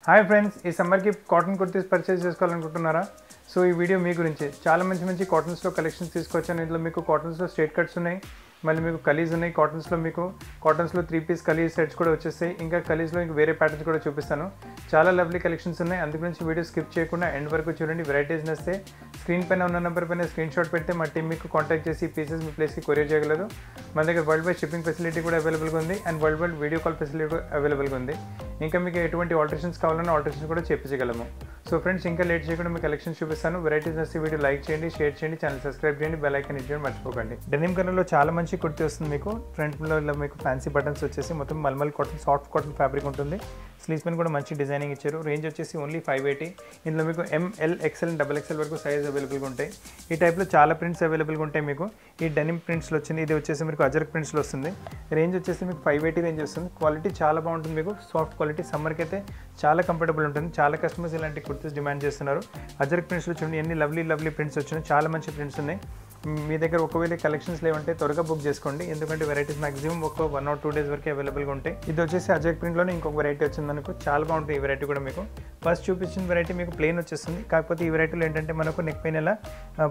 hi friends ఈ సమ్మర్కి cotton kurtis purchase చేసుకోవాలనుకుంటున్నారా సో ఈ వీడియో మీ గురించి చాలా మంచి మంచి కాటన్స్లో కలెక్షన్స్ తీసుకొచ్చాను ఇందులో మీకు కాటన్స్లో స్ట్రేట్ కట్స్ ఉన్నాయి మళ్ళీ మీకు కలీజ్ ఉన్నాయి కాటన్స్లో మీకు కాటన్స్లో త్రీ పీస్ కలీజ్ సెట్స్ కూడా వచ్చేస్తాయి ఇంకా కలీజ్లో ఇంకా వేరే ప్యాటర్న్స్ కూడా చూపిస్తాను చాలా లవ్లీ కలెక్షన్స్ ఉన్నాయి అందుకు నుంచి వీడియో స్కిప్ చేయకుండా ఎండ్ వరకు చూడండి వెరైటీస్ నస్తే స్క్రీన్ పైన ఉన్న నెంబర్ పైన స్క్రీన్ షాట్ పెడితే మా టీం మీకు కాంటాక్ట్ చేసి పీసెస్ మీ ప్లేస్కి కొరియర్ చేయగలదు మన దగ్గర వరల్డ్ వైడ్ షిప్పింగ్ ఫెసిలిటీ కూడా అవైలబుల్గా ఉంది and world wide video call facility కూడా అవైలబుల్గా ఉంది ఇంకా మీకు ఎటువంటి ఆల్టరేషన్స్ కావాలన్నా ఆల్టరేషన్స్ కూడా చేపించగలము సో ఫ్రెండ్స్ ఇంకా లేట్ చేయకుండా మీ కలెక్షన్ చూపిస్తాను వెరైటీస్ నచ్చి వీడియో లైక్ చేయండి షేర్ చేయండి ఛానల్ సబ్స్క్రైబ్ చేయండి బెల్ ఐకన్ ఇచ్చేయండి మర్చిపోకండి డెనిమ్ కలర్లో చాలా మంచి కుర్తి వస్తుంది మీకు ఫ్రంట్లో ఇలా మీకు ఫ్యాన్సీ బటన్స్ వచ్చేసి మొత్తం mulmul cotton soft cotton fabric ఉంటుంది స్లీవ్స్ పైన కూడా మంచి డిజైనింగ్ ఇచ్చారు రేంజ్ వచ్చేసి ఓన్లీ ఫైవ్ ఎయిటీ ఇందులో మీకు ఎంఎల్ ఎక్సెల్ డబల్ ఎక్సెల్ వరకు సైజ్ అవైలబుల్గా ఉంటాయి ఈ టైప్లో చాలా ప్రింట్స్ అవైలబుల్గా ఉంటాయి మీకు ఈ డెనిమ్ ప్రింట్స్లో వచ్చింది ఇది వచ్చేసి మీకు అజరక్ ప్రింట్స్లో వస్తుంది రేంజ్ వచ్చేసి మీకు ఫైవ్ ఎయిటీ రేంజ్ వస్తుంది క్వాలిటీ చాలా బాగుంటుంది మీకు సాఫ్ట్ క్వాలిటీ సమ్మర్కి అయితే చాలా కంఫర్టబుల్ ఉంటుంది చాలా కస్టమర్స్ ఇలాంటి కుర్తీస్ డిమాండ్ చేస్తున్నారు అజరక్ ప్రింట్స్లో చూడండి ఎన్ని లవ్లీ లవ్లీ ప్రింట్స్ వచ్చినాయి చాలా మంచి ప్రింట్స్ ఉన్నాయి మీ దగ్గర ఒకవేళ కలెక్షన్స్ లేవంటే త్వరగా బుక్ చేసుకోండి ఎందుకంటే వెరైటీస్ మాక్సిమం ఒక వన్ ఆర్ టూ డేస్ వరకు అవైలబుల్గా ఉంటాయి ఇది వచ్చేసి అజయ్ ప్రింట్లోనే ఇంకొక వెరైటీ వచ్చింది మనకు చాలా బాగుంటుంది ఈ వెరైటీ కూడా మీకు ఫస్ట్ చూపించిన వెరైటీ మీకు ప్లేన్ వచ్చేస్తుంది కాకపోతే ఈ వెరైటీలో ఏంటంటే మనకు నెక్ పైన ఇలా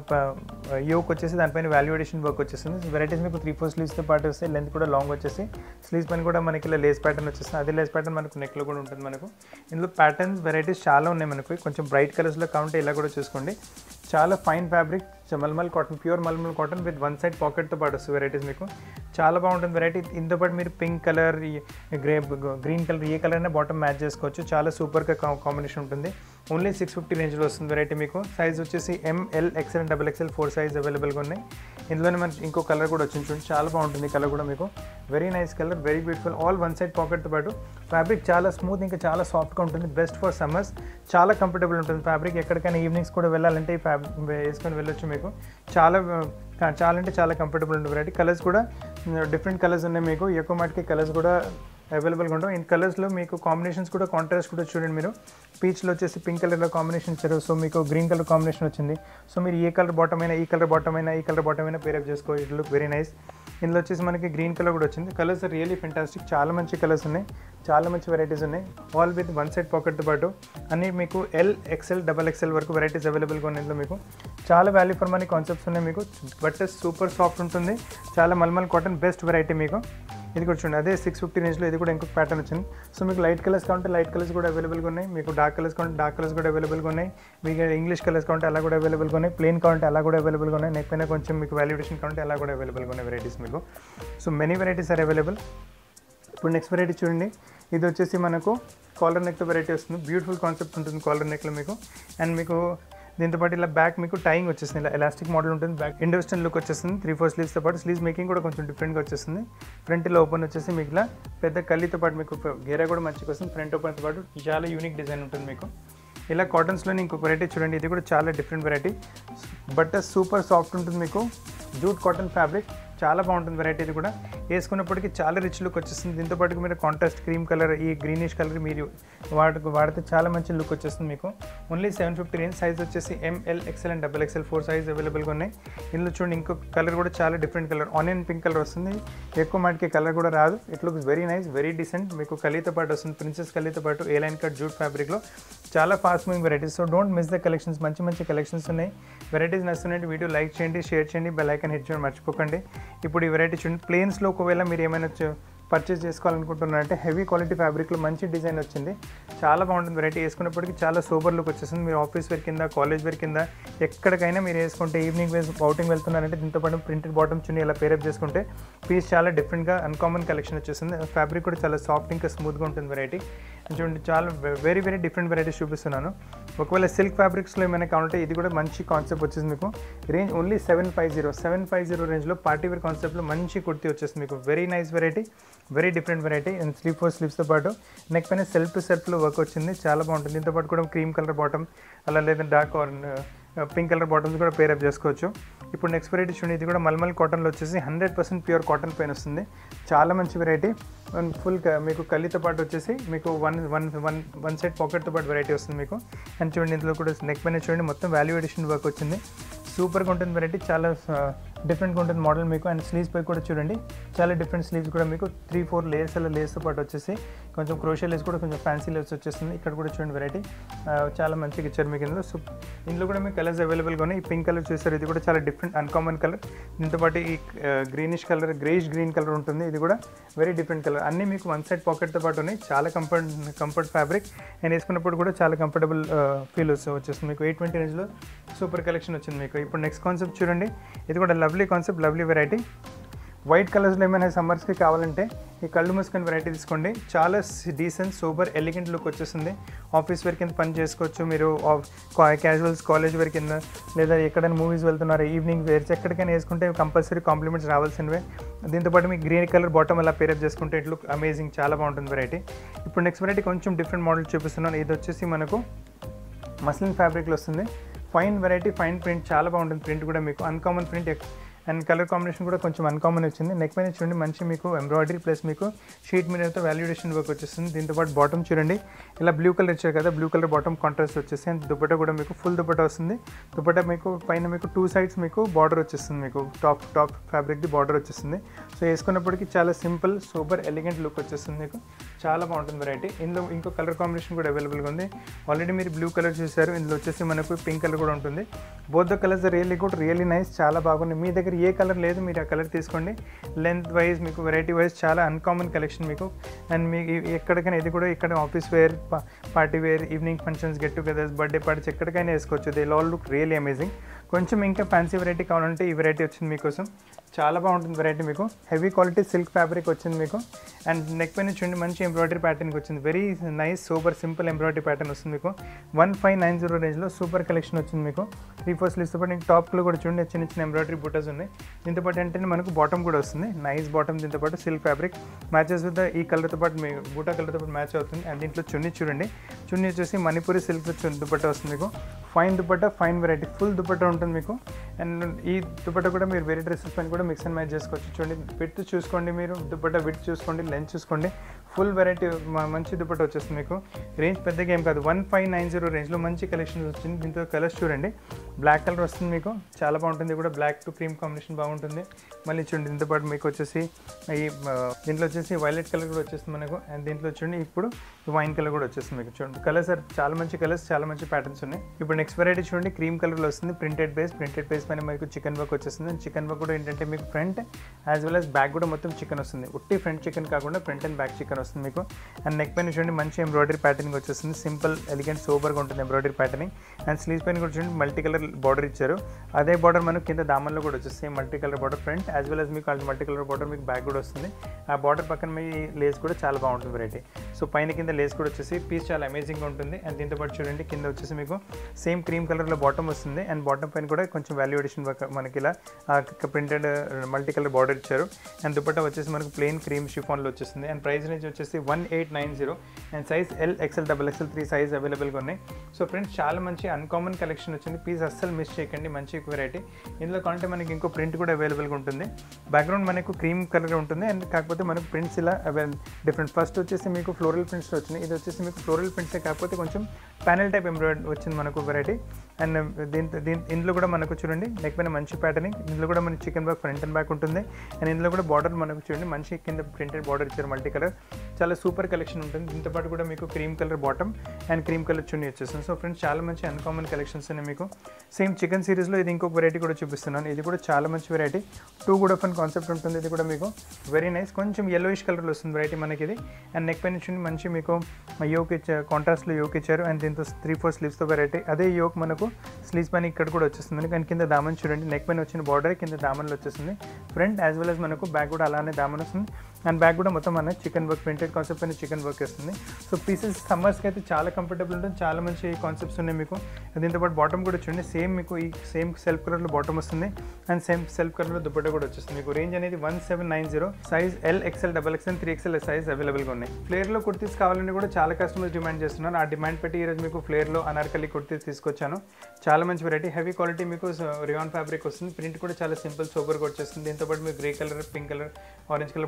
యోక్ వచ్చేసి దానిపైన వాల్యుయేషన్ వర్క్ వచ్చేస్తుంది వెరైటీస్ మీకు త్రీ ఫోర్ స్లీవ్స్తో పాటు వస్తాయి లెంత్ కూడా లాంగ్ వచ్చేసి స్లీవ్స్ పైన కూడా మనకి ఇలా లేస్ ప్యాటర్న్ వచ్చేస్తుంది అదే లేస్ ప్యాటర్న్ మనకు నెక్లో కూడా ఉంటుంది మనకు ఇందులో ప్యాటర్న్స్ వెరైటీస్ చాలా ఉన్నాయి మనకు కొంచెం బ్రైట్ కలర్స్లో కావాలంటే ఇలా కూడా చూసుకోండి చాలా fine fabric mulmul cotton pure mulmul cotton with one side పాకెట్తో పాటు వస్తుంది వెరైటీస్ మీకు చాలా బాగుంటుంది వెరైటీ ఇంతో పాటు మీరు pink colour grey green colour ఏ కలర్ అయినా బాటమ్ మ్యాచ్ చేసుకోవచ్చు చాలా సూపర్గా కాంబినేషన్ ఉంటుంది ఓన్లీ సిక్స్ ఫిఫ్టీ రేంజ్లో వస్తుంది వెరైటీ మీకు సైజ్ వచ్చేసి M L XL and double XL four size అవైలబుల్గా ఉన్నాయి ఇందులోనే మనకి ఇంకో కలర్ కూడా వచ్చింది చూడండి చాలా బాగుంటుంది కలర్ కూడా మీకు very nice colour very beautiful all one side పాకెట్తో పాటు ఫ్యాబ్రిక్ చాలా స్మూత్ ఇంకా చాలా సాఫ్ట్గా ఉంటుంది బెస్ట్ ఫర్ సమ్మర్స్ చాలా కంఫర్టబుల్ ఉంటుంది ఫ్యాబ్రిక్ ఎక్కడికైనా ఈవినింగ్స్ కూడా వెళ్ళాలంటే ఈ ఫ్యాబ్ వేసుకొని వెళ్ళొచ్చు మీకు చాలా చాలా అంటే చాలా కంఫర్టబుల్ ఉంటుంది వెరైటీ కలర్స్ కూడా డిఫరెంట్ కలర్స్ ఉన్నాయి మీకు ఎక్కువ మటుకి కలర్స్ కూడా అవైలబుల్గా ఉంటాం ఇన్ కలర్స్లో మీకు కాంబినేషన్స్ కూడా కాంట్రాస్ట్ కూడా చూడండి మీరు పీచ్లో వచ్చేసి పింక్ కలర్లో కాంబినేషన్ ఇచ్చారు సో మీకు గ్రీన్ కలర్ కాంబినేషన్ వచ్చింది సో మీరు ఏ కలర్ బాటమ్ అయినా ఈ కలర్ బాటమ్ అయినా ఈ కలర్ బాటమ్ అయినా పేరప్ చేసుకోవచ్చు ఇట్ లుక్ వెరీ నైస్ ఇందులో వచ్చేసి మనకి గ్రీన్ కలర్ కూడా వచ్చింది కలర్స్ రియలీ ఫెంటాస్టిక్ చాలా మంచి కలర్స్ ఉన్నాయి చాలా మంచి వెరైటీస్ ఉన్నాయి ఆల్ విత్ వన్ సైడ్ పాకెట్తో పాటు అన్నీ మీకు ఎల్ ఎక్సెల్ డబల్ ఎక్సెల్ వరకు వెరైటీస్ అవైలబుల్గా ఉన్నాయి ఇందులో మీకు చాలా వాల్యూ ఫర్ మనీ కాన్సెప్ట్స్ ఉన్నాయి మీకు బట్ సూపర్ సాఫ్ట్ ఉంటుంది చాలా మల్మల్ కాటన్ బెస్ట్ వెరైటీ మీకు ఇది కూడా చూడండి అదే సిక్స్ ఫిఫ్టీ రేంజ్లో ఇది కూడా ఇంకొక ప్యాటర్న్ వచ్చింది సో మీకు లైట్ కలర్స్ కావాలంటే లైట్ కలర్స్ కూడా అవైలబుల్గా ఉన్నాయి మీకు డార్క్ కలర్స్ కావాలంటే డార్క్ కలర్స్ కూడా అవైలబుల్గా ఉన్నాయి మీకు ఇంగ్లీష్ కలర్స్ కావాలంటే అలా కూడా అవైలబుల్గా ఉన్నాయి ప్లేన్ కావాలంటే అలా కూడా అవైలబుల్గా ఉన్నాయి నెక్ పైన కొంచెం మీకు వాల్యుడేషన్ కావాలంటే అలా కూడా అవైలబుల్గా ఉన్నాయి వెరైటీస్ మీకు so many varieties are available ఇప్పుడు నెక్స్ట్ వెరైటీ చూడండి ఇది వచ్చేసి మనకు కాలర్ నెక్తో వెరైటీ వస్తుంది బ్యూటిఫుల్ కాన్సెప్ట్ ఉంటుంది కాలర్ నెక్లో మీకు అండ్ మీకు దీంతో పాటు ఇలా బ్యాక్ మీకు టైయింగ్ వచ్చేస్తుంది ఇలా ఎలాస్టిక్ మోడల్ ఉంటుంది బ్యాక్ ఇండోస్టన్ లుక్ వచ్చేస్తుంది త్రీ ఫోర్ స్లీవ్స్తో పాటు స్లీవ్స్ మేకింగ్ కూడా కొంచెం డిఫరెంట్గా వచ్చేస్తుంది ఫ్రంట్ ఇలా ఓపెన్ వచ్చేసి మీకు ఇలా పెద్ద కల్లీతో పాటు మీకు గేరా కూడా మంచిగా వస్తుంది ఫ్రంట్ ఓపెన్తో పాటు చాలా యూనిక్ డిజైన్ ఉంటుంది మీకు ఇలా కాటన్స్లోని ఇంకొక వెరైటీ చూడండి ఇది కూడా చాలా different variety but super soft ఉంటుంది మీకు జూట్ కాటన్ ఫ్యాబ్రిక్ చాలా బాగుంటుంది వెరైటీ ఇది కూడా వేసుకున్నప్పటికీ చాలా రిచ్ లుక్ వచ్చేస్తుంది దీంతో పాటు మీరు కాంట్రాస్ట్ క్రీమ్ కలర్ ఈ గ్రీనిష్ కలర్ మీరు వాడు వాడితే చాలా మంచి లుక్ వచ్చేస్తుంది మీకు only seven fifty range size వచ్చేసి M L XL and double XL four size అవైలబుల్గా ఉన్నాయి ఇందులో చూడండి ఇంకొక కలర్ కూడా చాలా different colour onion pink colour వస్తుంది ఎక్కువ మాటికి కలర్ కూడా రాదు it looks very nice very decent మీకు కలీతో పాటు వస్తుంది ప్రిన్సెస్ కలీతో పాటు ఏ లైన్ కట్ జూట్ ఫ్యాబ్రిక్లో చాలా fast moving varieties so don't miss the collections మంచి మంచి కలెక్షన్స్ ఉన్నాయి వెరైటీస్ నచ్చుతున్నాయి వీడియో లైక్ చేయండి షేర్ చేయండి బెల్ ఐకన్ హిట్ చేయడం మర్చిపోకండి ఇప్పుడు ఈ వెరైటీ చూడండి ప్లేన్స్లో ఒకవేళ మీరు ఏమైనా పర్చేస్ చేసుకోవాలనుకుంటున్నారంటే హెవీ క్వాలిటీ ఫ్యాబ్రిక్లో మంచి డిజైన్ వచ్చింది చాలా బాగుంటుంది వెరైటీ వేసుకున్నప్పటికీ చాలా సూపర్ లుక్ వచ్చేస్తుంది మీరు ఆఫీస్ వేర్ కింద కాలేజ్ వేర్ కింద ఎక్కడికైనా మీరు వేసుకుంటే ఈవినింగ్ వేస్ అవుటింగ్ వెళ్తున్నారంటే దీంతో పాటు ప్రింటెడ్ బాటమ్ చున్నీ ఇలా పేరప్ చేసుకుంటే పీస్ చాలా డిఫరెంట్గా అన్కామన్ కలెక్షన్ వచ్చేస్తుంది ఫ్యాబ్రిక్ కూడా చాలా సాఫ్ట్ ఇంకా స్మూత్గా ఉంటుంది వెరైటీ చూడండి చాలా వెరీ వెరీ డిఫరెంట్ వెరైటీస్ చూపిస్తున్నాను ఒకవేళ సిల్క్ ఫ్యాబ్రిక్స్లో ఏమైనా కావాలంటే ఇది కూడా మంచి కాన్సెప్ట్ వచ్చేసి మీకు range only seven five zero seven five zero రేంజ్లో పార్టీ వేర్ కాన్సెప్ట్లో మంచి కుర్తీ వచ్చేస్తుంది మీకు very nice variety very different variety and sleeve four స్లీవ్స్తో పాటు నెక్ పైన సెల్ఫ్ టు సెల్ఫ్లో వర్క్ వచ్చింది చాలా బాగుంటుంది దీంతో పాటు కూడా క్రీమ్ కలర్ బాటమ్ అలా లేదా dark or pink colour bottoms కూడా పేరప్ చేసుకోవచ్చు ఇప్పుడు నెక్స్ట్ వెరైటీ చూడండి ఇది కూడా మల్మల్ కాటన్లో వచ్చేసి హండ్రెడ్ పర్సెంట్ ప్యూర్ కాటన్ పైన వస్తుంది చాలా మంచి వెరైటీ అండ్ ఫుల్ మీకు కల్లీతో పాటు వచ్చేసి మీకు one one one one side పాకెట్తో పాటు వెరైటీ వస్తుంది మీకు అండ్ చూడండి ఇందులో కూడా నెక్ పైన చూడండి మొత్తం వాల్యూ ఎడిషన్ వర్క్ వచ్చింది సూపర్గా ఉంటుంది వెరైటీ చాలా డిఫరెంట్గా ఉంటుంది మోడల్ మీకు అండ్ స్లీవ్స్ పై కూడా చూడండి చాలా డిఫరెంట్ స్లీవ్స్ కూడా మీకు త్రీ ఫోర్ లేయర్స్ అలా లేయర్స్తో పాటు వచ్చేసి కొంచెం క్రోషియల్ లేస్ కూడా కొంచెం ఫ్యాన్సీ లేస్ వచ్చేస్తుంది ఇక్కడ కూడా చూడండి వెరైటీ చాలా మంచిగా ఇచ్చారు మీకు ఇందులో సో ఇందులో కూడా మీకు కలర్స్ అవైలబుల్గా ఉన్నాయి ఈ పింక్ కలర్ చూసారు ఇది కూడా చాలా డిఫరెంట్ అన్కామన్ కలర్ దీంతో పాటు ఈ greenish colour greyish green colour ఉంటుంది ఇది కూడా వెరీ డిఫరెంట్ కలర్ అన్నీ మీకు వన్ సైడ్ పాకెట్తో పాటు ఉన్నాయి చాలా కంఫర్ట్ కంఫర్ట్ ఫ్యాబ్రిక్ అండ్ వేసుకున్నప్పుడు కూడా చాలా కంఫర్టబుల్ ఫీల్ వచ్చేస్తుంది మీకు ఎయిట్ ట్వంటీ రేంజ్లో సూపర్ కలెక్షన్ వచ్చింది మీకు ఇప్పుడు నెక్స్ట్ కాన్సెప్ట్ చూడండి ఇది కూడా lovely concept lovely variety white కలర్స్లో ఏమైనా సమ్మర్స్కి కావాలంటే ఈ కళ్ళు మూసుకొని వెరైటీ తీసుకోండి చాలా డీసెంట్ సూపర్ ఎలిగెంట్ లుక్ వచ్చేస్తుంది ఆఫీస్ వేర్ కింద పని చేసుకోవచ్చు మీరు క్యాజువల్స్ కాలేజ్ వేర్ కింద లేదా ఎక్కడైనా మూవీస్ వెళ్తున్నారు ఈవినింగ్ వేర్స్ ఎక్కడికైనా వేసుకుంటే కంపల్సరీ కాంప్లిమెంట్స్ రావాల్సినవే దీంతోపాటు మీకు గ్రీన్ కలర్ బాటమ్ అలా పేరప్ చేసుకుంటే ఇట్ లుక్ అమేజింగ్ చాలా బాగుంటుంది వెరైటీ ఇప్పుడు నెక్స్ట్ వెరైటీ కొంచెం డిఫరెంట్ మోడల్ చూపిస్తున్నాను ఇది వచ్చేసి మనకు మస్లిన్ ఫ్యాబ్రిక్లో వస్తుంది ఫైన్ వెరైటీ ఫైన్ ప్రింట్ చాలా బాగుంటుంది ప్రింట్ కూడా మీకు uncommon print and colour combination కూడా కొంచెం అన్కామన్ వచ్చింది నెక్ పైన చూడండి మంచి మీకు ఎంబ్రాయిడరీ ప్లస్ మీకు షీట్ మీదతో వాల్యుడేషన్ వర్క్ వచ్చేస్తుంది దీంతో పాటు బాటమ్ చూడండి ఇలా బ్లూ కలర్ ఇచ్చారు కదా బ్లూ కలర్ బాటమ్ కాంట్రాస్ట్ వచ్చేసి అండ్ దుపట్టా కూడా మీకు ఫుల్ దుపట్టా వస్తుంది దుపట్టా మీకు పైన మీకు టూ సైడ్స్ మీకు బార్డర్ వచ్చేస్తుంది మీకు టాప్ టాప్ ఫ్యాబ్రిక్ది బార్డర్ వచ్చేస్తుంది సో వేసుకున్నప్పటికీ చాలా సింపుల్ సూపర్ ఎలిగెంట్ లుక్ వచ్చేస్తుంది మీకు చాలా బాగుంటుంది వెరైటీ ఇందులో ఇంకో కలర్ కాంబినేషన్ కూడా అవైలబుల్గా ఉంది ఆల్రెడీ మీరు బ్లూ కలర్ చూసారు ఇందులో వచ్చేసి మనకు పింక్ కలర్ కూడా ఉంటుంది both the colours really good really nice చాలా బాగుంది మీ దగ్గర ఏ కలర్ లేదు మీరు ఆ కలర్ తీసుకోండి లెంత్ వైజ్ మీకు వెరైటీ వైజ్ చాలా అన్కామన్ కలెక్షన్ మీకు అండ్ మీకు ఎక్కడికైనా ఇది కూడా ఇక్కడ office wear party wear evening functions get togethers birthday parties ఎక్కడికైనా వేసుకోవచ్చు they all look really amazing కొంచెం ఇంకా ఫ్యాన్సీ వెరైటీ కావాలంటే ఈ వెరైటీ వచ్చింది మీకోసం చాలా బాగుంటుంది వెరైటీ మీకు హెవీ క్వాలిటీ సిల్క్ ఫ్యాబ్రిక్ వచ్చింది మీకు అండ్ నెక్ పైన చూడండి మంచి ఎంబ్రాయిడరీ ప్యాటర్న్కి వచ్చింది very nice super simple embroidery pattern వస్తుంది మీకు వన్ ఫైవ్ నైన్ జీరో రేంజ్లో సూపర్ కలెక్షన్ వచ్చింది మీకు త్రీ ఫోర్ స్లీవ్స్తో పాటు మీకు టాప్లో కూడా చూడండి చిన్న చిన్న ఎంబ్రాయిడరీ బుటర్స్ ఉన్నాయి దీంతో పాటు ఏంటంటే మనకు బాటమ్ కూడా వస్తుంది నైస్ బాటమ్ దీంతో పాటు సిల్క్ ఫ్యాబ్రిక్ మ్యాచెస్ విత్ ఈ కలర్తో పాటు మీ బూటా కలర్తో పాటు మ్యాచ్ అవుతుంది అండ్ దీంట్లో చున్నీ చూడండి చున్నీ వచ్చేసి మణిపూరి సిల్క్ దుపట్టా వస్తుంది మీకు fine dupatta fine variety full dupatta ఉంటుంది మీకు అండ్ ఈ దుపట్టా కూడా మీరు వేరే డ్రెస్సెస్ పైన కూడా మిక్స్ అండ్ మ్యాచ్ చేసుకోవచ్చు చూడండి విత్ చూసుకోండి మీరు దుపట్టా విత్ చూసుకోండి లెంత్ చూసుకోండి ఫుల్ వెరైటీ మంచి దుపట్టా వచ్చేస్తుంది మీకు రేంజ్ పెద్దగా ఏం కాదు వన్ ఫైవ్ నైన్ జీరో రేంజ్లో మంచి కలెక్షన్ వచ్చింది దీంతో కలర్స్ చూడండి బ్లాక్ కలర్ వస్తుంది మీకు చాలా బాగుంటుంది కూడా బ్లాక్ టు క్రీమ్ కాంబినేషన్ బాగుంటుంది మళ్ళీ చూడండి దీంతో పాటు మీకు వచ్చేసి ఈ ఆ, దీంట్లో వచ్చేసి వైలెట్ కలర్ కూడా వచ్చేస్తుంది మనకు అండ్ దీంట్లో చూడండి ఇప్పుడు వైన్ కలర్ కూడా వచ్చేస్తుంది మీకు చూడండి కలర్స్ ఆర్ చాలా మంచి కలర్స్ చాలా మంచి ప్యాటర్న్స్ ఉన్నాయి ఇప్పుడు నెక్స్ట్ వెరైటీ చూడండి క్రీమ్ కలర్లో వస్తుంది ప్రింటెడ్ బేస్ ప్రింటెడ్ బేస్ పైన మీకు చికెన్ వర్క్ వచ్చేస్తుంది చికెన్ వర్క్ కూడా ఏంటంటే మీకు front as well as back కూడా మొత్తం చికెన్ వస్తుంది ఉట్టి ఫ్రంట్ చికెన్ కాకుండా ఫ్రంట్ అండ్ బ్యాక్ చికెన్ వస్తుంది మీకు అండ్ నెక్ పైన చూడండి మంచి ఎంబ్రాయిడరీ ప్యాటర్నింగ్ వచ్చేస్తుంది సింపుల్ ఎలిగెంట్ సూపర్గా ఉంటుంది ఎంబ్రాయిడరీ ప్యాటర్నింగ్ అండ్ స్లీవ్స్ పైన కూడా చూడండి మల్టీ కలర్ బార్డర్ ఇచ్చారు అదే బార్డర్ మనకు కింద దామన్లో కూడా వచ్చేస్తుంది multi colour border front as well as మీకు మల్టీ కలర్ బార్డర్ మీకు బ్యాక్ కూడా వస్తుంది ఆ బార్డర్ పక్కన మీ లేస్ కూడా చాలా బాగుంటుంది వెరైటీ సో పైన కింద లేస్ కూడా వచ్చేసి పీస్ చాలా అమేజింగ్గా ఉంటుంది అండ్ దీంతో పాటు చూడండి కింద వచ్చేసి మీకు సేమ్ క్రీమ్ కలర్లో బాటమ్ వస్తుంది అండ్ బాటమ్ పైన కూడా కొంచెం వాల్యుయేషన్ వర్క్ మనకి ఇలా ప్రింటెడ్ మల్టీ కలర్ బార్డర్ ఇచ్చారు అండ్ దుపట్టా వచ్చేసి మనకు ప్లెయిన్ క్రీమ్ షిఫాన్లో వచ్చేస్తుంది అండ్ ప్రైస్ రేంజ్ వచ్చేసి one eight nine zero and size L XL double XL three size అవైలబుల్గా ఉన్నాయి సో ఫ్రెండ్స్ చాలా మంచి అన్కామన్ కలెక్షన్ వచ్చింది పీస్ అస్సలు మిస్ చేయకండి మంచి వెరైటీ ఇందులో కావాలంటే మనకి ఇంకో ప్రింట్ కూడా అవైలబుల్గా ఉంటుంది బ్యాక్గ్రౌండ్ మనకు క్రీమ్ కలర్ ఉంటుంది అండ్ కాకపోతే మనకు ప్రింట్స్ ఇలా డిఫరెంట్ ఫస్ట్ వచ్చేసి మీకు ఫ్లోరల్ ప్రింట్స్ వచ్చినాయి ఇది వచ్చేసి మీకు ఫ్లోరల్ ప్రింట్సే కాకపోతే కొంచెం ప్యానల్ టైప్ ఎంబ్రాయిడ్ వచ్చింది మనకు వెరైటీ అండ్ దీంతో దీని ఇందులో కూడా మనకు చూడండి నెక్ పైన మంచి ప్యాటర్నింగ్ ఇందులో కూడా మనకి chikan back front and back ఉంటుంది అండ్ ఇందులో కూడా బార్డర్ మనకు చూడండి మంచి కింద ప్రింటెడ్ బార్డర్ ఇచ్చారు మల్టీ కలర్ చాలా సూపర్ కలెక్షన్ ఉంటుంది దీంతో పాటు కూడా మీకు cream colour bottom and cream colour chunni వచ్చేస్తుంది సో ఫ్రెండ్స్ చాలా మంచి అన్కామన్ కలెక్షన్స్ ఉన్నాయి మీకు సేమ్ చికెన్ సిరీస్లో ఇది ఇంకొక వెరైటీ కూడా చూపిస్తున్నాను ఇది కూడా చాలా మంచి వెరైటీ టూ కూడా ఫన్ కాన్సెప్ట్ ఉంటుంది ఇది కూడా మీకు వెరీ నైస్ కొంచెం yellowish కలర్లో వస్తుంది వెరైటీ మనకి ఇది అండ్ నెక్ పైన చూడండి మంచి మీకు యోక్ ఇచ్చారు కాంట్రాస్ట్లో యోక్ ఇచ్చారు అండ్ దీంతో త్రీ ఫోర్ స్లీవ్స్తో వెరైటీ అదే యోక్ మనకు స్లీవ్స్ పైన ఇక్కడ కూడా వచ్చేస్తుంది కానీ కింద దామన్ చూడండి నెక్ పైన వచ్చిన బార్డర్ కింద దామన్లో వచ్చేస్తుంది ఫ్రంట్ యాజ్ వెల్ as మనకు బ్యాక్ కూడా అలానే దామన్ వస్తుంది అండ్ బ్యాక్ కూడా మొత్తం మన చికెన్ వర్క్ ప్రింటెడ్ కాన్సెప్ట్ పైన చికెన్ వర్క్ వస్తుంది సో పీసెస్ సమ్మర్స్కి అయితే చాలా కంఫర్టబుల్ ఉంటుంది చాలా మంచి కాన్సెప్ట్స్ ఉన్నాయి మీకు దీంతో పాటు బాటమ్ కూడా చూడండి సేమ్ మీకు ఈ సేమ్ సెల్ఫ్ కలర్లో బాటమ్ వస్తుంది అండ్ సేమ్ సెల్ఫ్ కలర్లో దుపట్టా కూడా వచ్చేస్తుంది మీకు రేంజ్ అనేది one seven nine zero size L XL double XL three XL size అవైలబుల్గా ఉన్నాయి ఫ్లేర్లో కుర్తీస్ కావాలని కూడా చాలా కస్టమర్స్ డిమాండ్ చేస్తున్నారు ఆ డిమాండ్ పెట్టి ఈరోజు మీకు ఫ్లేర్లో అనార్కలి కుర్తీస్ తీసుకొచ్చాను చాలా మంచి వెరైటీ హెవీ క్వాలిటీ మీకు రియాన్ ఫ్యాబ్రిక్ వస్తుంది ప్రింట్ కూడా చాలా సింపుల్ సూపర్గా వచ్చేస్తుంది దీంతో పాటు మీకు grey colour pink colour orange colour bottoms pair up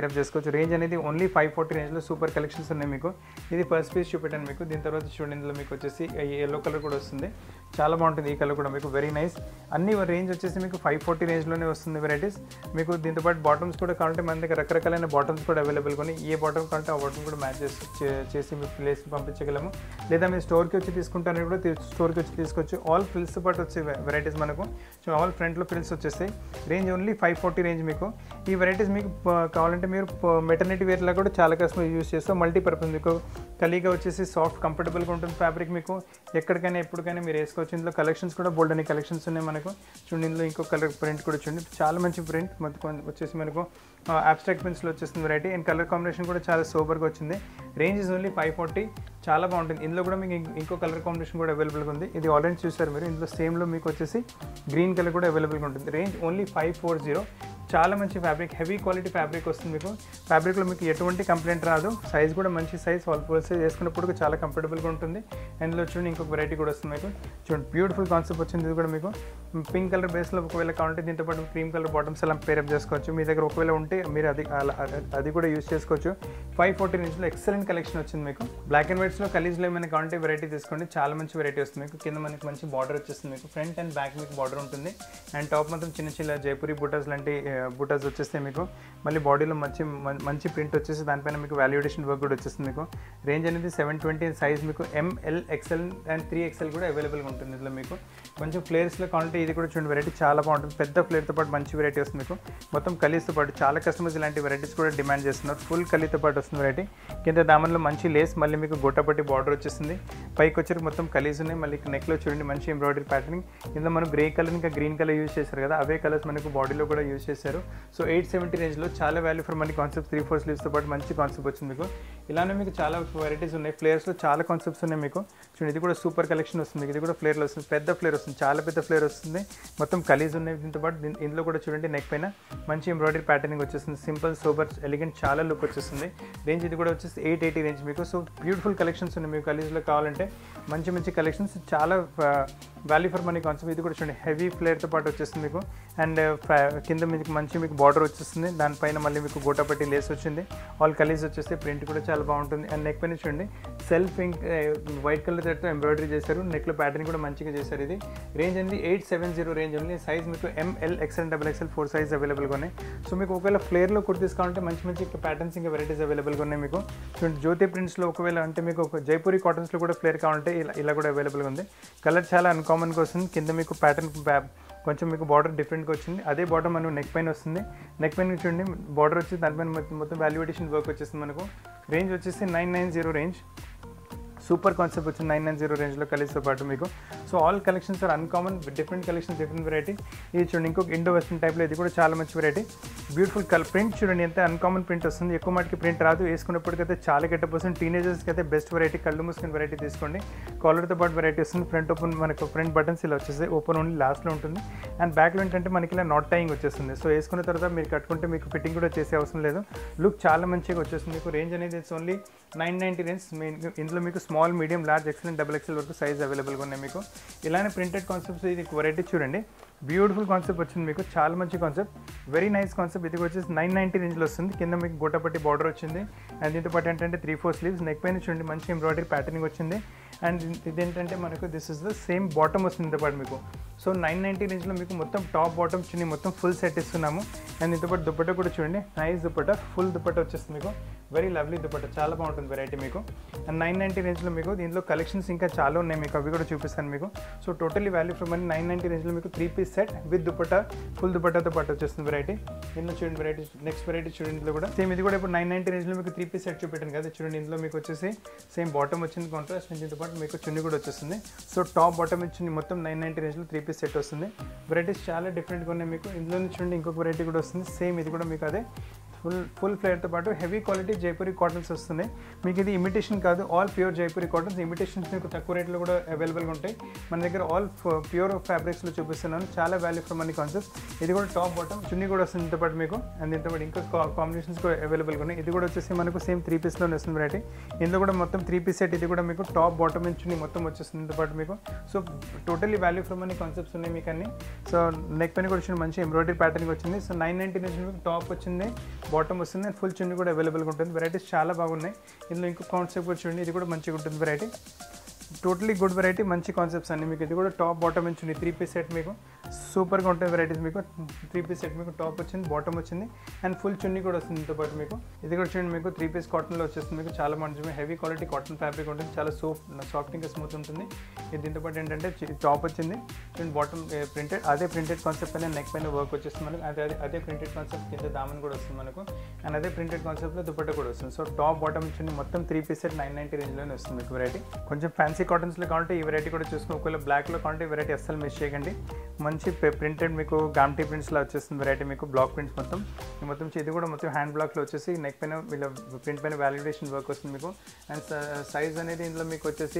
pair up చేసుకోవచ్చు రేంజ్ అనేది ఓన్లీ ఫైవ్ ఫార్టీ రేంజ్లో సూపర్ కలెక్షన్స్ ఉన్నాయి మీకు ఇది ఫస్ట్ పీస్ చూపెట్టాను మీకు దీని తర్వాత చూడండి ఇందులో మీకు వచ్చేసి ఎల్లో కలర్ కూడా వస్తుంది చాలా బాగుంటుంది ఈ కలర్ కూడా మీకు వెరీ నైస్ అన్ని రేంజ్ వచ్చేసి మీకు ఫైవ్ ఫార్టీ రేంజ్లోనే వస్తుంది వెరైటీస్ మీకు దీంతో పాటు బాటమ్స్ కూడా కావాలంటే మన దగ్గర రకరకాలైన బాటమ్స్ కూడా అవైలబుల్ కొని ఏ బాటమ్ కావాలంటే ఆ బాటమ్ కూడా మ్యాచ్ చేసి చే- చేసి మీ ప్లేస్ పంపించగలము లేదా మీరు స్టోర్కి వచ్చి తీసుకుంటారని కూడా తీ- స్టోర్కి వచ్చి తీసుకోవచ్చు ఆల్ ఫ్రిల్స్తో పాటు వచ్చే వెరైటీస్ మనకు సో ఆల్ ఫ్రంట్లో ఫ్రిల్స్ వచ్చేస్తాయి range only five forty range మీకు ఈ వెరైటీస్ మీకు ప- కావాలంటే మీరు మెటర్నిటీ వేర్లా కూడా చాలా కస్టమర్ యూస్ చేస్తాం మల్టీపర్పస్ మీకు కలిగా వచ్చేసి సాఫ్ట్ కంఫర్టబుల్గా ఉంటుంది ఫ్యాబ్రిక్ మీకు ఎక్కడికైనా ఎప్పటికైనా మీరు వేసుకోవచ్చు ఇందులో కలెక్షన్స్ కూడా బోల్డ్ అనే కలెక్షన్స్ ఉన్నాయి మనకు చూడండి ఇందులో ఇంకో కలర్ ప్రింట్ కూడా చూడండి చాలా మంచి ప్రింట్ మొత్తం వచ్చేసి మనకు అబ్స్ట్రాక్ట్ పెన్సిల్ వచ్చేస్తుంది వెరైటీ అండ్ కలర్ కాంబినేషన్ కూడా చాలా సూపర్గా వచ్చింది range is only five forty చాలా బాగుంటుంది ఇందులో కూడా మీకు ఇంకో- ఇంకో కలర్ కాంబినేషన్ కూడా అవైలబుల్గా ఉంది ఇది ఆల్రెడీ చూసారు మీరు ఇందులో సేమ్లో మీకు వచ్చేసి గ్రీన్ కలర్ కూడా అవైలబుల్గా ఉంటుంది range only five four zero చాలా మంచి ఫ్యాబ్రిక్ హెవీ క్వాలిటీ ఫ్యాబ్రిక్ వస్తుంది మీకు ఫ్యాబ్రిక్లో మీకు ఎటువంటి కంప్లైంట్ రాదు సైజ్ కూడా మంచి సైజ్ వాల్ ఫుల్ సైజ్ వేసుకున్నప్పుడు చాలా కంఫర్టబుల్గా ఉంటుంది అందులో చూడండి ఇంకొక వెరైటీ కూడా వస్తుంది మీకు చూడండి బ్యూటిఫుల్ కాన్సెప్ట్ వచ్చింది ఇది కూడా మీకు పింక్ కలర్ బేస్లో ఒకవేళ కావాలంటే దీంతో పాటు క్రీమ్ కలర్ బాటమ్స్ అలా పేరప్ చేసుకోవచ్చు మీ దగ్గర ఒకవేళ ఉంటే మీరు అది అలా- అది- అది కూడా యూస్ చేసుకోవచ్చు ఫైవ్ ఫార్టీ ఇంచ్లో ఎక్సలెంట్ కలెక్షన్ వచ్చింది మీకు బ్లాక్ అండ్ వైట్స్లో కలీజ్లో ఏమైనా కావాలంటే వెరైటీ తీసుకోండి చాలా మంచి వెరైటీ వస్తుంది మీకు కింద మనకి మంచి బార్డర్ వచ్చేస్తుంది మీకు ఫ్రంట్ అండ్ బ్యాక్ మీకు బార్డర్ ఉంటుంది అండ్ టాప్ మొత్తం చిన్న చిన్న జైపూరి బుటాస్ లాంటి బుటాస్ వచ్చేస్తాయి మీకు మళ్ళీ బాడీలో మంచి మం- మంచి ప్రింట్ వచ్చేసి దానిపైన మీకు వాల్యుడేషన్ వర్క్ కూడా వచ్చేస్తుంది మీకు రేంజ్ అనేది సెవెన్ ట్వంటీ సైజ్ మీకు M L XL and three XL కూడా అవైలబుల్గా ఉంటుంది ఇందులో మీకు కొంచెం ఫ్లేర్స్లో కావాలంటే ఇది కూడా చూడండి వెరైటీ చాలా బాగుంటుంది పెద్ద ఫ్లేర్తో పాటు మంచి వెరైటీ వస్తుంది మీకు మొత్తం కలీస్తో పాటు చాలా కస్టమర్స్ ఇలాంటి వెరైటీస్ కూడా డిమాండ్ చేస్తున్నారు ఫుల్ కలితో పాటు వస్తుంది వెరైటీ కింద దామన్లో మంచి లేస్ మళ్ళీ మీకు గొట్టపట్టి బార్డర్ వచ్చేస్తుంది పైకి వచ్చరికి మొత్తం కలీస్ ఉన్నాయి మళ్ళీ నెక్లో చూడండి మంచి ఎంబ్రాయిడరీ ప్యాటర్నింగ్ ఇందులో మనం గ్రే కలర్ ఇంకా గ్రీన్ కలర్ యూజ్ చేశారు కదా అవే కలర్స్ మనకు బాడీలో కూడా యూజ్ చేశారు సో ఎయిట్ సెవెంటీ రేంజ్లో చాలా value for money concept three four స్లీవ్స్తో పాటు మంచి కాన్సెప్ట్ వచ్చింది మీకు ఇలానే మీకు చాలా వెరైటీస్ ఉన్నాయి ఫ్లేయర్స్లో చాలా కాన్సెప్ట్స్ ఉన్నాయి మీకు చూడండి ఇది కూడా సూపర్ కలెక్షన్ వస్తుంది ఇది కూడా ఫ్లేర్లో వస్తుంది పెద్ద ఫ్లేర్ వస్తుంది చాలా పెద్ద ఫ్లేర్ వస్తుంది మొత్తం కలీజ్ ఉన్నాయి దీంతో పాటు దీని- ఇందులో కూడా చూడండి నెక్ పైన మంచి ఎంబ్రాయిడరీ ప్యాటర్నింగ్ వచ్చేస్తుంది సింపుల్ సూపర్ ఎలిగెంట్ చాలా లుక్ వచ్చేస్తుంది రేంజ్ ఇది కూడా వచ్చేసి ఎయిట్ ఎయిటీ రేంజ్ మీకు సో బ్యూటిఫుల్ కలెక్షన్స్ ఉన్నాయి మీకు కలీజ్లో కావాలంటే మంచి మంచి కలెక్షన్స్ చాలా వాల్యూ ఫర్ మనీ కాన్సెప్ట్ ఇది కూడా చూడండి హెవీ ఫ్లేర్తో పాటు వచ్చేస్తుంది మీకు అండ్ కింద మీకు మంచి మీకు బార్డర్ వచ్చేస్తుంది దానిపైన మళ్ళీ మీకు గోటాపట్టి లేస్ వచ్చింది ఆల్ కలీజ్ వచ్చేస్తే ప్రింట్ కూడా చాలా బాగుంటుంది అండ్ నెక్ పైన చూడండి సెల్ఫ్ ఇంక్ వైట్ కలర్ తో ఎంబ్రాయిడరీ చేశారు నెక్లో ప్యాటర్న్ కూడా మంచిగా చేశారు ఇది రేంజ్ అనేది ఎయిట్ సెవెన్ జీరో రేంజ్ ఉంది సైజ్ మీకు M L XL double XL four size అవైలబుల్గా ఉన్నాయి సో మీకు ఒకవేళ ఫ్లేర్లో కుర్తీస్ కావాలంటే మంచి మంచి ప్యాటర్న్స్ ఇంకా వెరైటీస్ అవైలబుల్గా ఉన్నాయి మీకు చూడండి జ్యోతి ప్రింట్స్లో ఒకవేళ అంటే మీకు ఒక జైపూరి కాటన్స్లో కూడా ఫ్లేర్ కావాలంటే ఇలా ఇలా కూడా అవైలబుల్గా ఉంది కలర్ చాలా అన్కామన్గా వస్తుంది కింద మీకు ప్యాటర్న్ కొంచెం మీకు బార్డర్ డిఫరెంట్గా వచ్చింది అదే బార్డర్ మనకు నెక్ పైన వస్తుంది నెక్ పైన చూడండి బార్డర్ వచ్చి దానిపైన మొత్తం- మొత్తం వాల్యుయేషన్ వర్క్ వచ్చేస్తుంది మనకు రేంజ్ వచ్చేసి nine nine zero range super concept వచ్చింది నైన్ నైన్ జీరో రేంజ్లో కలిసితో పాటు మీకు so all collections are uncommon different collections different variety ఇది చూడండి ఇంకొక ఇండో వెస్టర్న్ టైప్లో ఇది కూడా చాలా మంచి వెరైటీ బ్యూటిఫుల్ కలర్ ప్రింట్ చూడండి ఎంత అన్కామన్ ప్రింట్ వస్తుంది ఎక్కువ మటుకి ప్రింట్ రాదు వేసుకున్నప్పటికైతే చాలా గెటప్ వస్తుంది టీనేజర్స్కి అయితే బెస్ట్ వెరైటీ కళ్ళు మూసుకుని వెరైటీ తీసుకోండి కాలర్తో పాటు వెరైటీ వస్తుంది ఫ్రంట్ ఓపెన్ మనకు ఫ్రంట్ బటన్స్ ఇలా వచ్చేస్తాయి ఓపెన్ ఓన్లీ లాస్ట్లో ఉంటుంది అండ్ బ్యాక్లో ఏంటంటే మనకి ఇలా నాట్ టైయింగ్ వచ్చేస్తుంది సో వేసుకున్న తర్వాత మీరు కట్టుకుంటే మీకు ఫిట్టింగ్ కూడా చేసే అవసరం లేదు లుక్ చాలా మంచిగా వచ్చేస్తుంది మీకు రేంజ్ అనేది it's only nine ninety range ఇందులో మీకు small medium large XL double XL వరకు సైజ్ అవైలబుల్గా ఉన్నాయి మీకు ఇలానే ప్రింటెడ్ కాన్సెప్ట్స్ ఇది వెరైటీ చూడండి బ్యూటిఫుల్ కాన్సెప్ట్ వచ్చింది మీకు చాలా మంచి కాన్సెప్ట్ వెరీ నైస్ కాన్సెప్ట్ ఇది వచ్చేసి నైన్ నైంటీ రేంజ్లో వస్తుంది కింద మీకు గోటపట్టి బార్డర్ వచ్చింది అండ్ దీంతో పాటు ఏంటంటే త్రీ ఫోర్ స్లీవ్స్ నెక్ పైన చూడండి మంచి ఎంబ్రాయిడరీ ప్యాటర్నింగ్ వచ్చింది అండ్ ఇదేంటంటే మనకు this is the same bottom వస్తుంది దీంతో పాటు మీకు సో నైన్ నైంటీ రేంజ్లో మీకు మొత్తం టాప్ బాటమ్ చున్నీ మొత్తం ఫుల్ సెట్ ఇస్తున్నాము అండ్ దీంతో పాటు దుప్పట కూడా చూడండి నైస్ దుప్పట ఫుల్ దుప్పట వచ్చేస్తుంది మీకు వెరీ లవ్లీ దుప్పట చాలా బాగుంటుంది వెరైటీ మీకు అండ్ నైన్ నైంటీ రేంజ్లో మీకు దీంట్లో కలెక్షన్స్ ఇంకా చాలా ఉన్నాయి మీకు అవి కూడా చూపిస్తాను మీకు so totally value from money nine ninety రేంజ్లో మీకు three piece set with dupatta full దుప్పటతో పాటు వచ్చేస్తుంది వెరైటీ ఇందులో చూడండి వెరైటీ నెక్స్ట్ వెరైటీ చూడండి ఇందులో కూడా సేమ్ ఇది కూడా ఇప్పుడు నైన్ నైంటీ రేంజ్లో మీకు త్రీ పీస్ సెట్ చూపెట్టాను కదా చూడండి ఇందులో మీకు వచ్చేసి సేమ్ బాటమ్ వచ్చింది కాంట్రాస్ట్ దీంతో పాటు మీకు చున్ని కూడా వచ్చేస్తుంది సో టాప్ బాటమ్ ఇచ్చింది మొత్తం నైన్ నైంటీ రేంజ్లో త్రీ పీస్ సెట్ వస్తుంది వెరైటీస్ చాలా డిఫరెంట్గా ఉన్నాయి మీకు ఇందులో చూడండి ఇంకొక వెరైటీ కూడా వస్తుంది సేమ్ ఇది కూడా మీకు అదే ఫుల్ ఫుల్ ఫ్లేర్తో పాటు హెవీ క్వాలిటీ జైపూరి కాటన్స్ వస్తున్నాయి మీకు ఇది ఇమిటేషన్ కాదు all pure Jaipuri cottons imitations మీకు తక్కువ రేట్లో కూడా అవైలబుల్గా ఉంటాయి మన దగ్గర ఆల్ ప్యూర్ ఫ్యాబ్రిక్స్లో చూపిస్తున్నాను చాలా వాల్యూ ఫర్ మనీ కాన్సెప్ట్ ఇది కూడా టాప్ బాటమ్ చున్నీ కూడా వస్తుంది దీంతో పాటు మీకు అండ్ దీంతో పాటు ఇంకా కాంబినేషన్స్ కూడా అవైలబుల్గా ఉన్నాయి ఇది కూడా వచ్చేసి మనకు సేమ్ త్రీ పీస్లోనే వస్తుంది వెరైటీ ఇందులో కూడా మొత్తం త్రీ పీస్ సెట్ ఇది కూడా మీకు టాప్ బాటమ్ చున్నీ మొత్తం వచ్చేస్తుంది దీంతో పాటు మీకు so totally value for money concepts ఉన్నాయి మీకు అన్ని సో నెక్ పైన కూడా వచ్చిన మంచి ఎంబ్రాయిడరీ ప్యాటర్న్ వచ్చింది సో నైన్ నైంటీ నుంచి మీకు టాప్ వచ్చింది బాటమ్ వస్తుంది అండ్ ఫుల్ చున్నీ కూడా అవైలబుల్గా ఉంటుంది వెరైటీస్ చాలా బాగున్నాయి ఇందులో ఇంకో కాన్సెప్ట్ కూడా చూడండి ఇది కూడా మంచిగా ఉంటుంది వెరైటీ టోటలీ గుడ్ వెరైటీ మంచి కాన్సెప్ట్స్ అన్ని మీకు ఇది కూడా టాప్ బాటమ్ వచ్చింది త్రీ పీస్ సెట్ మీకు సూపర్గా ఉంటాయి వెరైటీస్ మీకు త్రీ పీస్ సెట్ మీకు టాప్ వచ్చింది బాటమ్ వచ్చింది అండ్ ఫుల్ చున్నీ కూడా వస్తుంది దీంతో పాటు మీకు ఇది కూడా చూడండి మీకు త్రీ పీస్ కాటన్లో వచ్చేస్తుంది మీకు చాలా మంచి హెవీ క్వాలిటీ కాటన్ ఫ్యాబ్రిక్ ఉంటుంది చాలా సోఫ్ సాఫ్ట్ ఇంకా స్మూత్ ఉంటుంది ఇది దీంతో పాటు ఏంటంటే టాప్ వచ్చింది అండ్ బాటమ్ ప్రింటెడ్ అదే ప్రింటెడ్ కాన్సెప్ట్ పైన నెక్ పైన వర్క్ వచ్చేస్తుంది మనకు అదే అదే అదే ప్రింటెడ్ కాన్సెప్ట్ కింద దామన్ కూడా వస్తుంది మనకు అండ్ అదే ప్రింటెడ్ కాన్సెప్ట్లో దుపట్ట కూడా వస్తుంది సో టాప్ బాటమ్ వచ్చింది మొత్తం three piece set nine ninety రేంజ్లోనే వస్తుంది మీకు వెరైటీ కొంచెం ఫ్యాన్సీ కాటన్స్లో కావాలంటే ఈ వెరైటీ కూడా చూసుకుని ఒకవేళ బ్లాక్లో కావాలంటే ఈ వెరైటీ అస్సలు మిస్ చేయకండి మంచి ప్రింటెడ్ మీకు గామ్టీ ప్రింట్స్లో వచ్చేస్తుంది వెరైటీ మీకు బ్లాక్ ప్రింట్స్ మొత్తం ఈ మొత్తం ఇది కూడా మొత్తం హ్యాండ్ బ్లాక్లో వచ్చేసి నెక్ పైన వీళ్ళ ప్రింట్ పైన వ్యాలిడేషన్ వర్క్ వస్తుంది మీకు అండ్ సైజ్ అనేది ఇందులో మీకు వచ్చేసి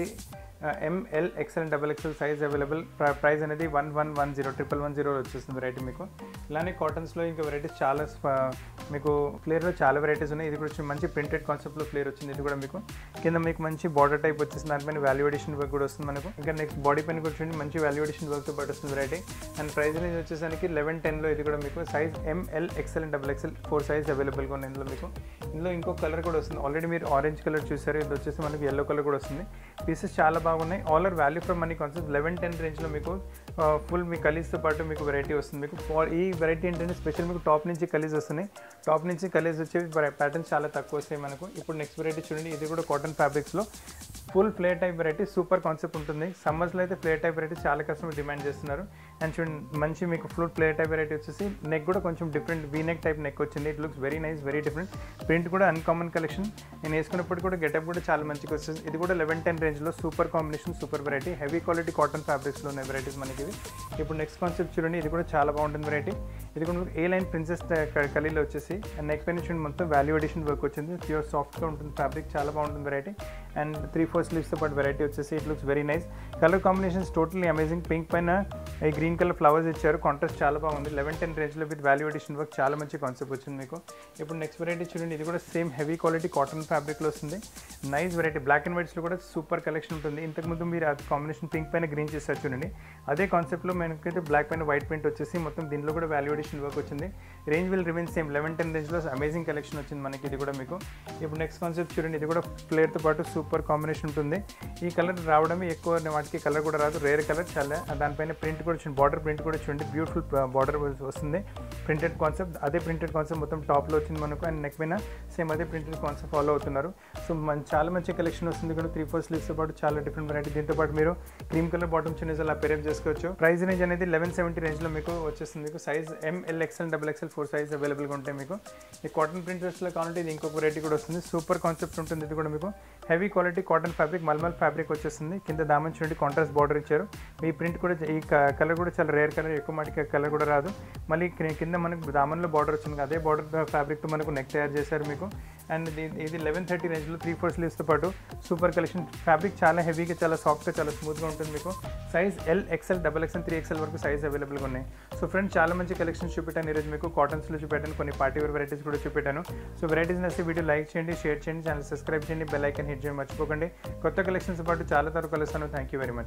M L XL and double XL size available price అనేది one one one zero triple one zero వచ్చేస్తుంది వెరైటీ మీకు ఇలానే కాటన్స్లో ఇంకా వెరైటీస్ చాలా స్ప- మీకు ఫ్లేర్లో చాలా వెరైటీస్ ఉన్నాయి ఇది కూడా వచ్చి మంచి ప్రింటెడ్ కాన్సెప్ట్లో ఫ్లేర్ వచ్చింది ఇది కూడా మీకు కింద మీకు మంచి బార్డర్ టైప్ వచ్చేసింది దానిపైన వాల్యుయేషన్ వర్క్ కూడా వస్తుంది మనకు ఇంకా నెక్స్ట్ బాడీ పైన కూడా చూడండి మంచి వాల్యుయేషన్ వర్క్తో పాటు వస్తుంది వెరైటీ అండ్ ప్రైస్ అనేది వచ్చేసరికి లెవెన్ టెన్లో ఇది కూడా మీకు size M L XL and double XL four size అవైలబుల్గా ఉంది ఇందులో మీకు ఇందులో ఇంకో కలర్ కూడా వస్తుంది ఆల్రెడీ మీరు ఆరెంజ్ కలర్ చూసారు ఇది వచ్చేసి మనకి ఎల్లో కలర్ కూడా వస్తుంది పీసెస్ చాలా బాగున్నాయి all are value for money concept eleven ten రేంజ్లో మీకు ఫుల్ మీ కలీజ్తో పాటు మీకు వెరైటీ వస్తుంది మీకు for- ఈ వెరైటీ ఏంటంటే స్పెషల్ మీకు టాప్ నుంచి కలీజ్ వస్తున్నాయి టాప్ నుంచి కలీజ్ వచ్చేవి ప్యాటర్న్స్ చాలా తక్కువ వస్తాయి మనకు ఇప్పుడు నెక్స్ట్ వెరైటీ చూడండి ఇది కూడా కాటన్ ఫ్యాబ్రిక్స్లో full flare type variety super concept ఉంటుంది సమ్మర్స్లో అయితే ఫ్లే టైప్ వెరైటీ చాలా కస్టమర్ డిమాండ్ చేస్తున్నారు అండ్ చూడండి మంచి మీకు ఫుల్ ఫ్లే టైప్ వెరైటీ వచ్చేసి నెక్ కూడా కొంచెం different V neck type neck వచ్చింది it looks very nice very different print కూడా అన్కామన్ కలెక్షన్ నేను వేసుకున్నప్పుడు కూడా గెటప్ కూడా చాలా మంచిగా వస్తుంది ఇది కూడా లెవెన్ టెన్ రేంజ్లో super combination super variety heavy quality cotton ఫ్యాబ్రిక్స్లో ఉన్నాయి వెరైటీస్ మనకి ఇవి ఇప్పుడు నెక్స్ట్ కాన్సెప్ట్ చూడండి ఇది కూడా చాలా బాగుంటుంది వెరైటీ ఇది కూడా మీకు ఏ లైన్ ప్రిన్సెస్ కలీలో వచ్చేసి అండ్ నెక్ పైన చూడండి మొత్తం వాల్యూ ఎడిషన్ వర్క్ వచ్చింది ప్యూర్ సాఫ్ట్గా ఉంటుంది ఫ్యాబ్రిక్ చాలా బాగుంటుంది వెరైటీ అండ్ త్రీ ఫోర్ స్లీవ్స్తో పాటు వెరైటీ వచ్చేసి it looks very nice colour combinations totally amazing pink పైన ఈ గ్రీన్ కలర్ ఫ్లవర్స్ ఇచ్చారు కాంట్రాస్ట్ చాలా బాగుంది లెవెన్ టెన్ రేంజ్లో విత్ వాల్యూ ఎడిషన్ వర్క్ చాలా మంచి కాన్సెప్ట్ వచ్చింది మీకు ఇప్పుడు నెక్స్ట్ వెరైటీ చూడండి ఇది కూడా సేమ్ హెవీ క్వాలిటీ కాటన్ ఫ్యాబ్రిక్లో వస్తుంది నైస్ వెరైటీ బ్లాక్ అండ్ వైట్స్లో కూడా సూపర్ కలెక్షన్ ఉంటుంది ఇంతకుముందు మీరు ఆ కాంబినేషన్ పింక్ పైన గ్రీన్ చేస్తారు చూడండి అదే కాన్సెప్ట్లో మనకైతే బ్లాక్ పైన వైట్ పెయింట్ వచ్చేసి మొత్తం దీంట్లో కూడా వాల్యూ ఎడిషన్ వర్క్ వచ్చింది range will remain same eleven ten రేంజ్లో అమేజింగ్ కలెక్షన్ వచ్చింది మనకి ఇది కూడా మీకు ఇప్పుడు నెక్స్ట్ కాన్సెప్ట్ చూడండి ఇది కూడా ఫ్లేర్తో పాటు సూపర్ కాంబినేషన్ ఉంటుంది ఈ కలర్ రావడమే ఎక్కువ వాటికి కలర్ కూడా రాదు రేర్ కలర్ చాలా దానిపైన ప్రింట్ కూడా చూడండి బార్డర్ ప్రింట్ కూడా చూడండి బ్యూటిఫుల్ బార్డర్ వస్తుంది ప్రింటెడ్ కాన్సెప్ట్ అదే ప్రింటెడ్ కాన్సెప్ట్ మొత్తం టాప్లో వచ్చింది మనకు అండ్ నెక్ పైన సేమ్ అదే ప్రింటెడ్ కాన్సెప్ట్ ఫాలో అవుతున్నారు సో మన చాలా మంచి కలెక్షన్ వస్తుంది ఇక్కడ త్రీ ఫోర్ స్లీవ్స్తో పాటు చాలా డిఫరెంట్ వెరైటీ దీంతో పాటు మీరు క్రీమ్ కలర్ బాటమ్ చిన్నస్ అలా పెరప్ చేసుకోవచ్చు ప్రైస్ రేంజ్ అనేది లెవెన్ సెవెంటీ రేంజ్లో మీకు వచ్చేస్తుంది మీకు size M L XL double XL four size అవైలబుల్గా ఉంటాయి మీకు ఈ కాటన్ ప్రింటర్స్లో కావాలంటే ఇది ఇంకొక వెరైటీ కూడా వస్తుంది సూపర్ కాన్సెప్ట్ ఉంటుంది ఇది కూడా మీకు హెవీ క్వాలిటీ కాటన్ ఫ్యాబ్రిక్ మల్మల్ ఫ్యాబ్రిక్ వచ్చేస్తుంది కింద దామన్ చూడండి కాంట్రాస్ట్ బార్డర్ ఇచ్చారు ఈ ప్రింట్ కూడా ఈ కలర్ కూడా చాలా రేర్ కలర్ ఎక్కువ మాటికి కలర్ కూడా రాదు మళ్ళీ కి- కింద మనకు దామన్లో బార్డర్ వచ్చింది అదే బార్డర్ ఫ్యాబ్రిక్తో మనకు నెక్ తయారు చేశారు మీకు అండ్ ఇది ఇది లెవెన్ థర్టీ రేంజ్లో త్రీ ఫోర్ స్లీవ్స్తో పాటు సూపర్ కలెక్షన్ ఫ్యాబ్రిక్ చాలా హెవీగా చాలా సాఫ్ట్గా చాలా స్మూత్గా ఉంటుంది మీకు size L XL double XL three XL వరకు సైజ్ అవైలబుల్గా ఉన్నాయి సో ఫ్రెండ్స్ చాలా మంచి కలెక్షన్స్ చూపెట్టాను ఈరోజు మీకు కాటన్స్లో చూపెట్టాను కొన్ని పార్టీ వేర్ వెరైటీస్ కూడా చూపెట్టాను సో వెరైటీస్ నచ్చితే వీడియో లైక్ చేయండి షేర్ చేయండి ఛానల్ సబ్స్క్రైబ్ చేయండి బెల్ ఐకన్ హిట్ చేయండి మర్చిపోకండి కొత్త కలెక్షన్స్ పాటు చాలా తరకు కలుస్తాను థ్యాంక్ యూ వెరీ మచ్